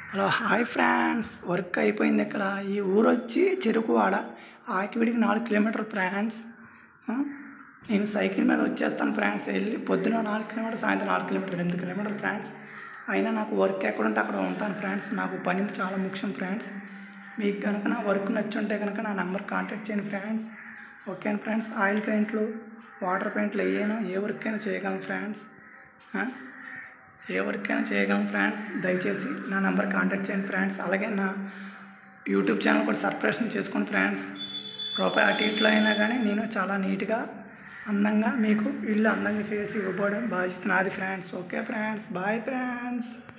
Hello hi friends work అయిపోయింది ఇక్కడ ఈ ఊరు వచ్చి చెరుకువాడ ఆకివిడికి నాలుగు కిలోమీటర్ ఫ్రెండ్స్ ఆ, నేను సైకిల్ మీద వచ్చేస్తాను ఫ్రెండ్స్ వెళ్ళి పొద్దున నాలుగు కిలోమీటర్ సాయంత్రం నాలుగు కిలోమీటర్ ఎనిమిది కిలోమీటర్ ఫ్రెండ్స్ అయినా నాకు వర్క్ ఎక్కడ ఉంటే అక్కడ ఉంటాను ఫ్రెండ్స్ నాకు పని చాలా ముఖ్యం ఫ్రెండ్స్ మీకు కనుక నా వర్క్ నచ్చుంటే కనుక నా నెంబర్ కాంటాక్ట్ చేయండి ఫ్రెండ్స్ ఓకే ఫ్రెండ్స్ ఆయిల్ పెయింట్లు వాటర్ పెయింట్లు వేయను ఏ వర్క్ అయినా చేయగలను ఫ్రెండ్స్ ఆ? ఏ వర్క్ అయినా చేయగలం ఫ్రెండ్స్ దయచేసి నా నెంబర్ కాంటాక్ట్ చేయండి ఫ్రెండ్స్ అలాగే నా యూట్యూబ్ ఛానల్ కూడా సబ్స్క్రిప్షన్ చేసుకోండి ఫ్రెండ్స్ రూపాయి అటు ఇట్లో అయినా కానీ నేను చాలా నీట్గా అందంగా మీకు ఇల్లు అందంగా చేసి ఇవ్వబోవడం బాధ్యత నాది friends okay friends bye friends